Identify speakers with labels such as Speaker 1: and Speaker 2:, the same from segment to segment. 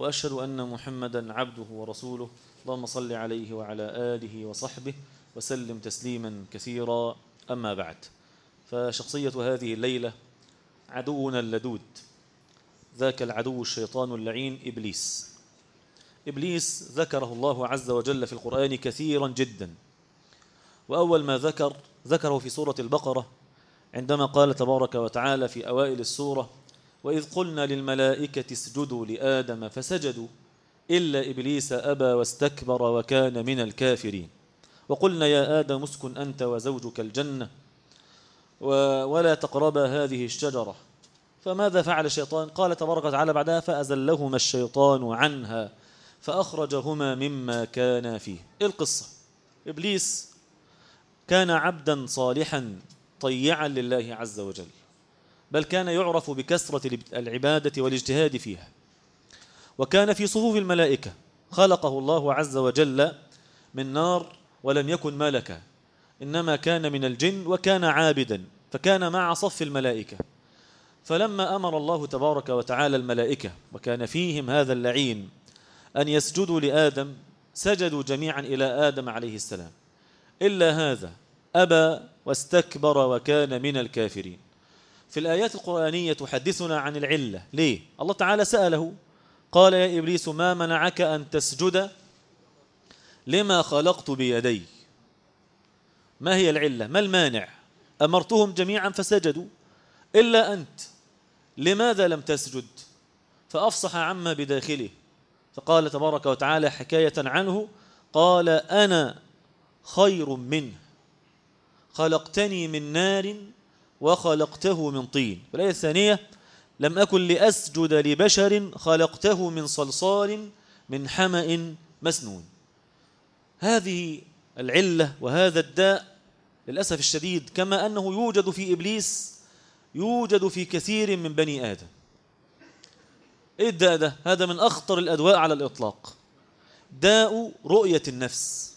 Speaker 1: وأشهد أن محمدا عبده ورسوله اللهم صل عليه وعلى آله وصحبه وسلم تسليما كثيرا أما بعد فشخصية هذه الليلة عدونا اللدود ذاك العدو الشيطان اللعين إبليس إبليس ذكره الله عز وجل في القرآن كثيرا جدا وأول ما ذكر ذكره في سورة البقرة عندما قال تبارك وتعالى في أوائل السورة وإذ قلنا للملائكة اسجدوا لآدم فسجدوا إلا إبليس أبى واستكبر وكان من الكافرين وقلنا يا آدم اسكن أنت وزوجك الجنة ولا تقربا هذه الشجرة فماذا فعل الشيطان قال تبارك وتعالى بعدها فأزلهما الشيطان عنها فأخرجهما مما كان فيه إيه القصة إبليس كان عبدا صالحا طيعا لله عز وجل بل كان يعرف بكثرة العبادة والاجتهاد فيها وكان في صفوف الملائكة خلقه الله عز وجل من نار ولم يكن ملكا إنما كان من الجن وكان عابدا فكان مع صف الملائكة فلما أمر الله تبارك وتعالى الملائكة وكان فيهم هذا اللعين أن يسجدوا لآدم سجدوا جميعا إلى آدم عليه السلام إلا هذا أبى واستكبر وكان من الكافرين في الآيات القرآنية تحدثنا عن العلة ليه؟ الله تعالى سأله قال يا إبليس ما منعك أن تسجد لما خلقت بيدي ما هي العلة؟ ما المانع؟ أمرتهم جميعا فسجدوا إلا أنت لماذا لم تسجد؟ فأفصح عما بداخله فقال تبارك وتعالى حكاية عنه قال أنا خير منه خلقتني من نار وخلقته من طين والآية الثانية لم أكن لأسجد لبشر خلقته من صلصال من حمأ مسنون هذه العلة وهذا الداء للأسف الشديد كما أنه يوجد في إبليس يوجد في كثير من بني آدم إيه الداء ده؟ هذا من أخطر الأدواء على الإطلاق داء رؤية النفس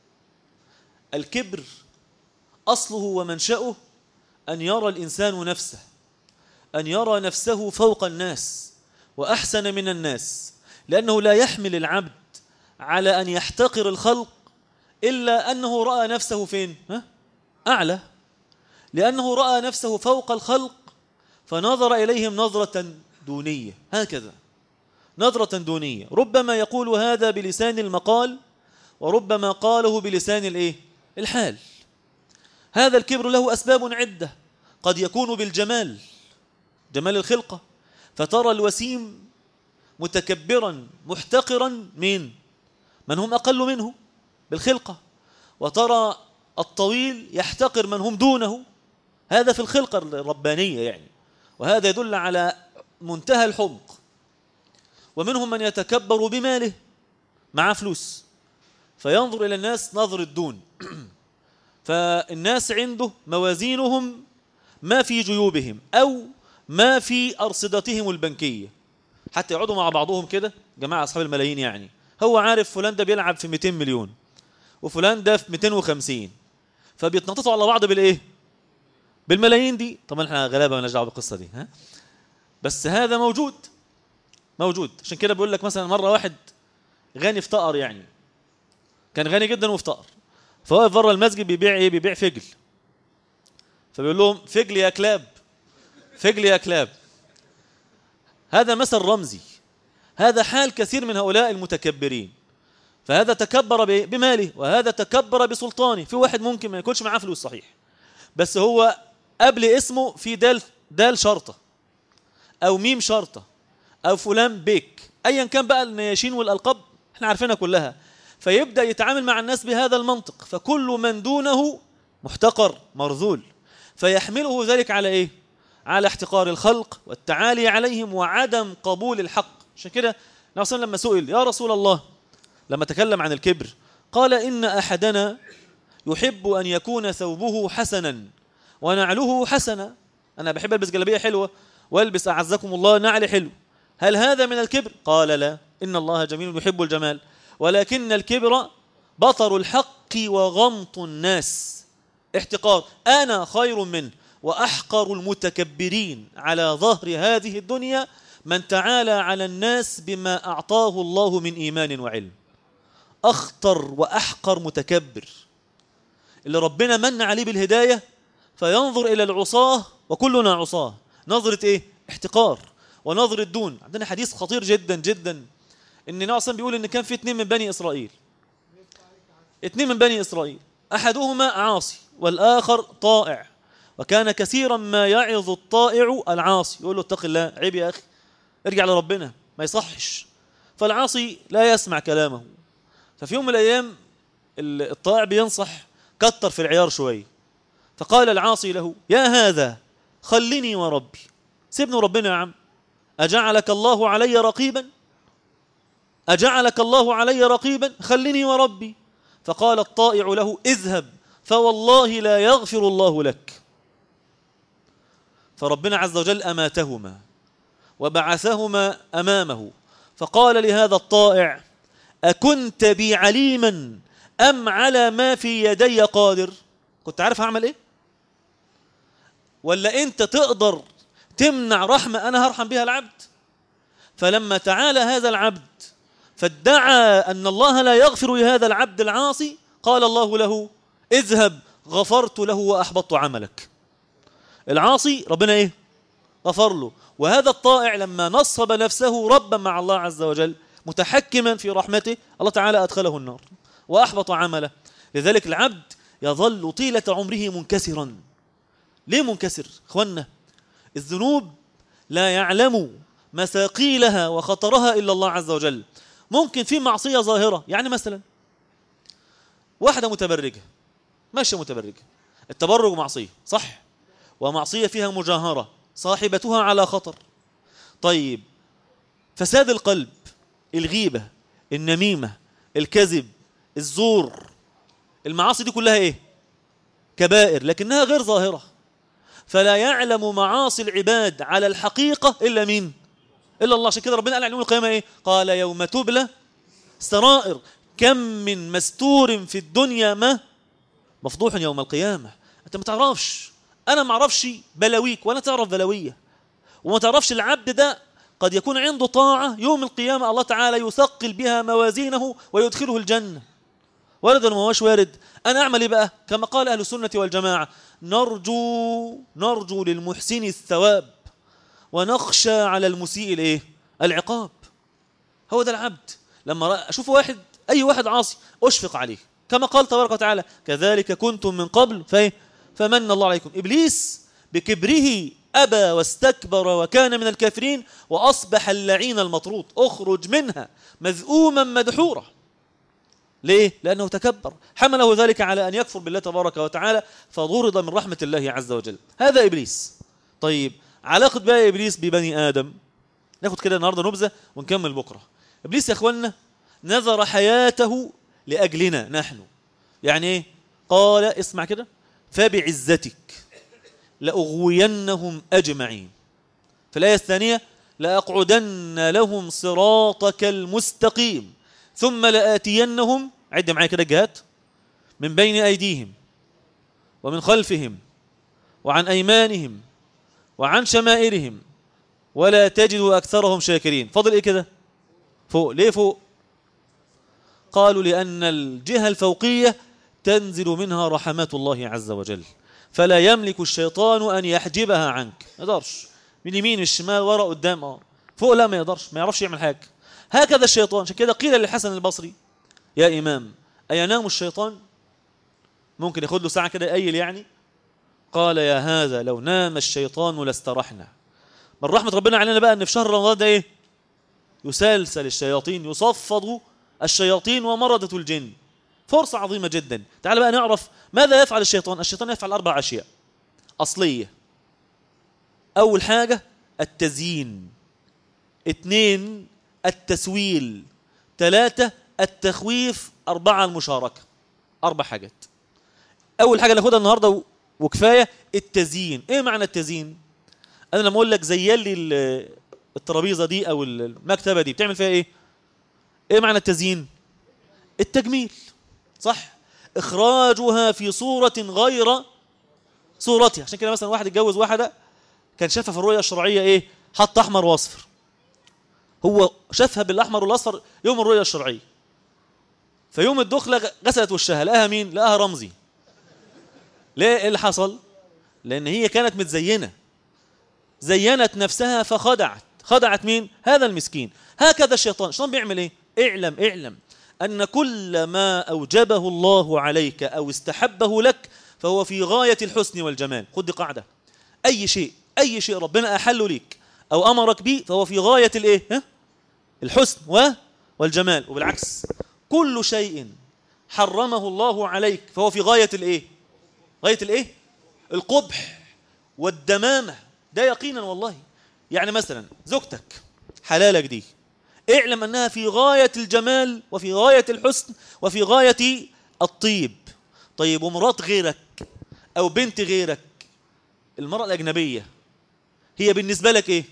Speaker 1: الكبر أصله ومنشأه أن يرى الإنسان نفسه أن يرى نفسه فوق الناس وأحسن من الناس لأنه لا يحمل العبد على أن يحتقر الخلق إلا أنه رأى نفسه فين؟ ها؟ أعلى لأنه رأى نفسه فوق الخلق فنظر إليهم نظرة دونية هكذا نظرة دونية ربما يقول هذا بلسان المقال وربما قاله بلسان الايه الحال هذا الكبر له أسباب عدة قد يكون بالجمال جمال الخلقة فترى الوسيم متكبرا محتقرا مين من هم أقل منه بالخلقة وترى الطويل يحتقر من هم دونه هذا في الخلقة الربانية يعني وهذا يدل على منتهى الحمق ومنهم من يتكبر بماله مع فلوس فينظر إلى الناس نظر الدون فالناس عنده موازينهم ما في جيوبهم أو ما في أرصدتهم البنكية حتى يقعدوا مع بعضهم كده جماعة أصحاب الملايين يعني هو عارف فلان ده بيلعب في 200 مليون وفلان ده في 250 فبيتنططوا على بعض بالايه بالملايين دي طبعا احنا غلابه مالناش دعوه بالقصه دي ها بس هذا موجود موجود عشان كده بيقول لك مثلا مره واحد غني افتقر يعني كان غني جدا وافتقر فواقف بره المسجد بيبيع ايه بيبيع فجل فبيقول لهم فجل يا كلاب فجل يا كلاب هذا مثل رمزي هذا حال كثير من هؤلاء المتكبرين فهذا تكبر بماله وهذا تكبر بسلطانه في واحد ممكن ما يكونش معاه فلوس صحيح بس هو قبل اسمه في دال دال شرطه او ميم شرطه او فلان بيك ايا كان بقى النياشين والالقاب احنا عارفينها كلها فيبدا يتعامل مع الناس بهذا المنطق فكل من دونه محتقر مرذول فيحمله ذلك على ايه على احتقار الخلق والتعالي عليهم وعدم قبول الحق عشان كده نعم لما سئل يا رسول الله لما تكلم عن الكبر قال إن أحدنا يحب أن يكون ثوبه حسنا ونعله حسنا أنا بحب ألبس جلابية حلوة والبس أعزكم الله نعل حلو هل هذا من الكبر؟ قال لا إن الله جميل يحب الجمال ولكن الكبر بطر الحق وغمط الناس احتقار أنا خير منه وأحقر المتكبرين على ظهر هذه الدنيا من تعالى على الناس بما أعطاه الله من إيمان وعلم أخطر وأحقر متكبر اللي ربنا من عليه بالهداية فينظر إلى العصاة وكلنا عصاة نظرة إيه؟ احتقار ونظرة دون عندنا حديث خطير جدا جدا إن النبي أصلا بيقول إن كان في اتنين من بني إسرائيل اتنين من بني إسرائيل أحدهما عاصي والآخر طائع وكان كثيرا ما يعظ الطائع العاصي يقول له اتق الله عيب يا أخي ارجع لربنا ما يصحش فالعاصي لا يسمع كلامه ففي يوم من الأيام الطائع بينصح كتر في العيار شوية فقال العاصي له يا هذا خلني وربي سيبني ربنا يا عم أجعلك الله علي رقيبا أجعلك الله علي رقيبا خلني وربي فقال الطائع له اذهب فوالله لا يغفر الله لك فربنا عز وجل أماتهما وبعثهما أمامه فقال لهذا الطائع أكنت بي عليما أم على ما في يدي قادر كنت عارف هعمل إيه ولا أنت تقدر تمنع رحمة أنا هرحم بها العبد فلما تعالى هذا العبد فادعى أن الله لا يغفر لهذا العبد العاصي قال الله له اذهب غفرت له وأحبطت عملك العاصي ربنا إيه غفر له وهذا الطائع لما نصب نفسه ربا مع الله عز وجل متحكما في رحمته الله تعالى أدخله النار وأحبط عمله لذلك العبد يظل طيلة عمره منكسرا ليه منكسر اخوانا الذنوب لا يعلم مثاقيلها وخطرها إلا الله عز وجل ممكن في معصية ظاهرة يعني مثلا واحدة متبرجة ماشية متبرجة التبرج معصية صح ومعصية فيها مجاهرة صاحبتها على خطر طيب فساد القلب الغيبة النميمة الكذب الزور المعاصي دي كلها ايه كبائر لكنها غير ظاهرة فلا يعلم معاصي العباد على الحقيقة إلا مين إلا الله عشان كده ربنا قال عليهم القيامة إيه قال يوم تبلى سرائر كم من مستور في الدنيا ما مفضوح يوم القيامة أنت ما تعرفش أنا ما أعرفش بلاويك ولا تعرف بلاوية وما تعرفش العبد ده قد يكون عنده طاعة يوم القيامة الله تعالى يثقل بها موازينه ويدخله الجنة وارد ولا ما هوش وارد أنا أعمل إيه بقى كما قال أهل السنة والجماعة نرجو نرجو للمحسن الثواب ونخشى على المسيء الايه العقاب هو ده العبد لما اشوف واحد اي واحد عاصي اشفق عليه كما قال تبارك وتعالى كذلك كنتم من قبل فايه فمن الله عليكم ابليس بكبره ابى واستكبر وكان من الكافرين واصبح اللعين المطرود اخرج منها مذءوما مدحورا ليه؟ لأنه تكبر حمله ذلك على أن يكفر بالله تبارك وتعالى فضرد من رحمة الله عز وجل هذا إبليس طيب علاقة بقى إبليس ببني آدم ناخد كده النهاردة نبذة ونكمل بكرة إبليس يا أخوانا نذر حياته لأجلنا نحن يعني إيه؟ قال اسمع كده فبعزتك لأغوينهم أجمعين في الآية الثانية لأقعدن لهم صراطك المستقيم ثم لآتينهم عد معايا كده الجهات من بين أيديهم ومن خلفهم وعن أيمانهم وعن شمائلهم ولا تجد أكثرهم شاكرين فضل إيه كده فوق ليه فوق قالوا لأن الجهة الفوقية تنزل منها رحمات الله عز وجل فلا يملك الشيطان أن يحجبها عنك ما يقدرش من يمين الشمال ورا قدام اه فوق لا ما يقدرش ما يعرفش يعمل حاجة هكذا الشيطان عشان كده قيل للحسن البصري يا إمام أينام الشيطان ممكن ياخد له ساعة كده يقيل يعني قال يا هذا لو نام الشيطان لاسترحنا من رحمة ربنا علينا بقى أن في شهر رمضان ده إيه يسلسل الشياطين يصفد الشياطين ومردة الجن فرصة عظيمة جدا تعال بقى نعرف ماذا يفعل الشيطان الشيطان يفعل أربع أشياء أصلية أول حاجة التزيين اثنين التسويل ثلاثة التخويف أربعة المشاركة أربع حاجات أول حاجة ناخدها النهاردة وكفاية التزيين إيه معنى التزيين أنا لما أقول لك زين لي الترابيزة دي أو المكتبة دي بتعمل فيها إيه إيه معنى التزيين التجميل صح إخراجها في صورة غير صورتها عشان كده مثلا واحد اتجوز واحدة كان شافها في الرؤية الشرعية إيه حط أحمر واصفر هو شافها بالاحمر والاصفر يوم الرؤيه الشرعيه فيوم الدخله غسلت وشها لقاها مين لقاها رمزي ليه ايه اللي حصل لان هي كانت متزينه زينت نفسها فخدعت خدعت مين هذا المسكين هكذا الشيطان الشيطان بيعمل ايه اعلم اعلم ان كل ما اوجبه الله عليك او استحبه لك فهو في غايه الحسن والجمال خد دي قاعده اي شيء اي شيء ربنا احله ليك او امرك به فهو في غايه الايه ها؟ الحسن و والجمال وبالعكس كل شيء حرمه الله عليك فهو في غايه الايه غايه الايه القبح والدمامه ده يقينا والله يعني مثلا زوجتك حلالك دي اعلم انها في غايه الجمال وفي غايه الحسن وفي غايه الطيب طيب ومرات غيرك او بنت غيرك المراه الاجنبيه هي بالنسبه لك ايه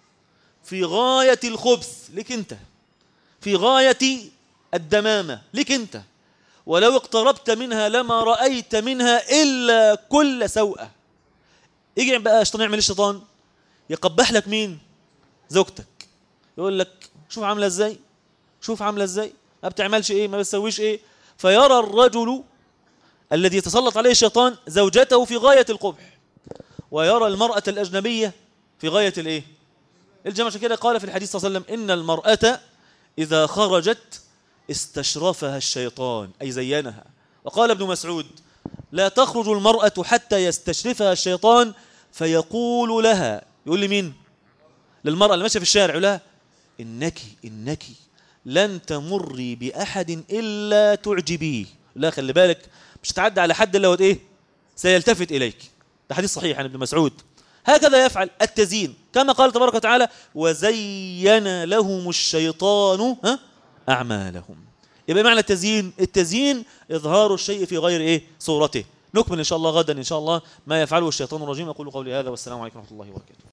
Speaker 1: في غايه الخبث لك انت في غايه الدمامه لك انت ولو اقتربت منها لما رايت منها الا كل سوءه يجي بقى الشيطان يعمل الشيطان يقبح لك مين زوجتك يقول لك شوف عامله ازاي شوف عامله ازاي ما بتعملش ايه ما بتسويش ايه فيرى الرجل الذي يتسلط عليه الشيطان زوجته في غايه القبح ويرى المراه الاجنبيه في غايه الايه الجمع عشان كده قال في الحديث صلى الله عليه وسلم ان المراه اذا خرجت استشرفها الشيطان اي زينها وقال ابن مسعود لا تخرج المراه حتى يستشرفها الشيطان فيقول لها يقول لي مين للمراه اللي ماشيه في الشارع يقول لها انك انك لن تمري باحد الا تعجبيه لا خلي بالك مش هتعدي على حد الا هو ايه سيلتفت اليك ده حديث صحيح عن ابن مسعود هكذا يفعل التزيين كما قال تبارك وتعالى وزين لهم الشيطان ها اعمالهم يبقى معنى التزيين التزيين اظهار الشيء في غير ايه صورته نكمل ان شاء الله غدا ان شاء الله ما يفعله الشيطان الرجيم اقول قولي هذا والسلام عليكم ورحمه الله وبركاته